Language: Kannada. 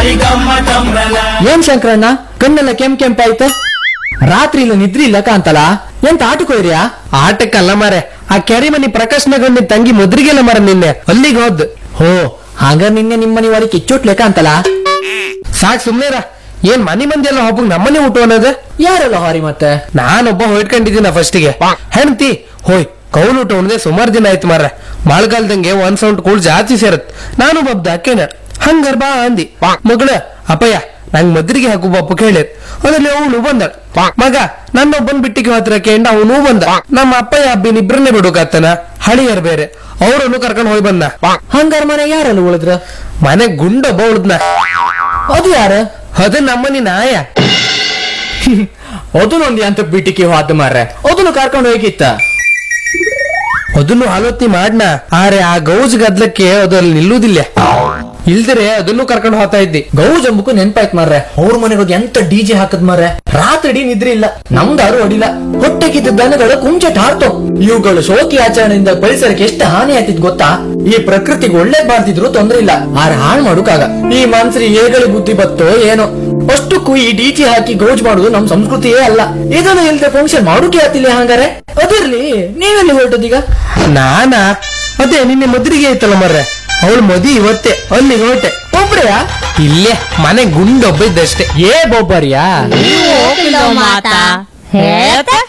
ಭಾರಿ ಗಮ್ಮತ್ತಂಬಲ ಏನ್ ಶಂಕರಣ್ಣ ಕಣ್ಣೆಲ್ಲ ಕೆಂಪ್ ಕೆಂಪಾಯ್ತು ರಾತ್ರಿ ಇಲ್ಲ ನಿದ್ರಿ ಇಲ್ಲ ಕಾಂತಲ್ಲ ಎಂತ ಆಟಕೋಯ್ರಿಯಾ ಆಟಕ್ಕಲ್ಲ ಮಾರೆ ಆ ಕೆರಿಮನಿ ಪ್ರಕಾಶ್ನಗೊಂಡಿ ತಂಗಿ ಮುದ್ರಿಗೆಲ್ಲ ಮರ ನಿನ್ನೆ ಅಲ್ಲಿಗೆ ಹೋದ್ ಹೋ ಹಾಗ ನಿನ್ನೆ ನಿಮ್ಮನಿ ಒಳಗೆ ಕಿಚ್ಚೋಟ್ಲೆ ಕಾಂತಲ್ಲ ಸಾಕ್ ಸುಮ್ನೆರ ಏನ್ ಮನಿ ಮಂದಿ ಎಲ್ಲ ಒಬ್ಬಗ್ ನಮ್ಮನೆ ಊಟ ಅನ್ನೋದು ಯಾರೆಲ್ಲ ಹಾರಿ ಮತ್ತೆ ನಾನೊಬ್ಬ ಹೊಯ್ಕೊಂಡಿದ್ದೀನ ಫಸ್ಟಿಗೆ ಹೆಣ್ತಿ ಹೋಯ್ ಕೌಲ್ ಊಟ ಉಣ್ದೆ ಸುಮಾರು ದಿನ ಆಯ್ತು ಮಾರ್ರೆ ಮಳೆಗಾಲದಂಗೆ ಒಂದ್ ಸೌಂಡ್ ಕೂಳ್ ಜಾಸ್ತಿ ಸೇರತ್ ನಾನು ಬಬ್ದ ಹಾಕೇನ ಹಂಗಾರ್ ಬಾ ಅಂದಿ ಮಗಳ ಅಪ್ಪಯ್ಯ ನಂಗ್ ಮದ್ರಿಗೆ ಹಾಕು ಬಪ್ಪ ಕೇಳಿದ್ ಅದ್ರಲ್ಲಿ ಅವನು ಬಂದ ಮಗ ನನ್ನೊಬ್ಬನ್ ಬಿಟ್ಟಿಗೆ ಹತ್ರ ಕೇಂಡ ಅವನು ಬಂದ ನಮ್ಮ ಅಪ್ಪಯ್ಯ ಅಬ್ಬಿನ ಇಬ್ರನ್ನೇ ಬಿಡುಕಾತನ ಹಳಿಯರ್ ಬೇರೆ ಅವರನ್ನು ಕರ್ಕೊಂಡ್ ಹೋಗಿ ಬಂದ ಹಂಗಾರ ಮನೆ ಯಾರೆಲ್ಲ ಉಳಿದ್ರ ಮನೆ ಗುಂಡೊಬ್ಬ ಉಳ್ದ್ನ ಅದು ಯಾರ ಅದು ನಮ್ಮನಿ ನಾಯ ಅದನ್ನೊಂದು ಅಂತ ಬಿಟ್ಟಿಗೆ ಹೋದ ಮಾರ್ರೆ ಅದನ್ನು ಕರ್ಕೊಂಡು ಹೋಗಿತ್ತ ಅದನ್ನು ಆಲೋಚನೆ ಮಾಡ್ನ ಆರೆ ಆ ಗೌಜ್ ಗದ್ಲಕ್ಕೆ ಅದು ಅಲ್ಲಿ ನಿಲ್ಲುವುದಿಲ್ಲ ಇಲ್ದರೆ ಅದನ್ನು ಕರ್ಕೊಂಡು ಹೋಗ್ತಾ ಇದ್ದಿ ಗೌಜ್ ಅಂಬಕು ನೆನ್ಪಾಯ್ತು ಮಾರ್ರೆ ಅವ್ರ ಮನೆಗೆ ಹೋಗಿ ಎಂತ ಡಿಜೆ ಹಾಕದ್ ಮಾರ್ರೆ ರಾತ್ರಿ ಇಡೀ ನಿದ್ರೆ ಇಲ್ಲ ನಮ್ದಾರು ಅಡಿಲ್ಲ ಹೊಟ್ಟೆಗಿದ್ದ ದನಗಳು ಕುಂಚಟ ಹಾರ್ತು ಇವುಗಳು ಶೋಕಿ ಆಚರಣೆಯಿಂದ ಪರಿಸರಕ್ಕೆ ಎಷ್ಟು ಹಾನಿ ಆಯ್ತಿದ್ ಗೊತ್ತಾ ಈ ಪ್ರಕೃತಿಗೆ ಒಳ್ಳೇದ್ ಮಾಡ್ತಿದ್ರು ತೊಂದ್ರೆ ಇಲ್ಲ ಆರ ಹಾಳು ಮಾಡುಕಾಗ ಈ ಮನ್ಸರಿ ಏಗಳಿ ಬುದ್ಧಿ ಬತ್ತೋ ಏನೋ ಅಷ್ಟಕ್ಕೂ ಈ ಡಿಜೆ ಹಾಕಿ ಗೌಜ್ ಮಾಡುದು ನಮ್ ಸಂಸ್ಕೃತಿಯೇ ಅಲ್ಲ ಇದನ್ನು ಇಲ್ದೆ ಫಂಕ್ಷನ್ ಮಾಡೋಕೆ ಆತಿಲ್ಲ ಹಂಗಾರೆ ಅದಿರ್ಲಿ ನೀವೆಲ್ಲಿ ಹೊರಟದೀಗ ನಾನಾ ಅದೇ ನಿನ್ನೆ ಮದ್ರಿಗೆ ಐತಲ್ಲ ಮರ್ರೆ ಅವಳು ಮದಿ ಇವತ್ತೇ ಅಲ್ಲಿಗೆ ಹೊರಟೆ ಒಬ್ರೆಯಾ ಇಲ್ಲೇ ಮನೆ ಗುಂಡೊಬ್ಬ ಇದ್ದಷ್ಟೇ ಏ ಬೊಬ್ಬರಿಯಾ ನೀವು ಹೋಗಿಲ್ಲ ಮಾತಾ ಹೇಳ್ತಾ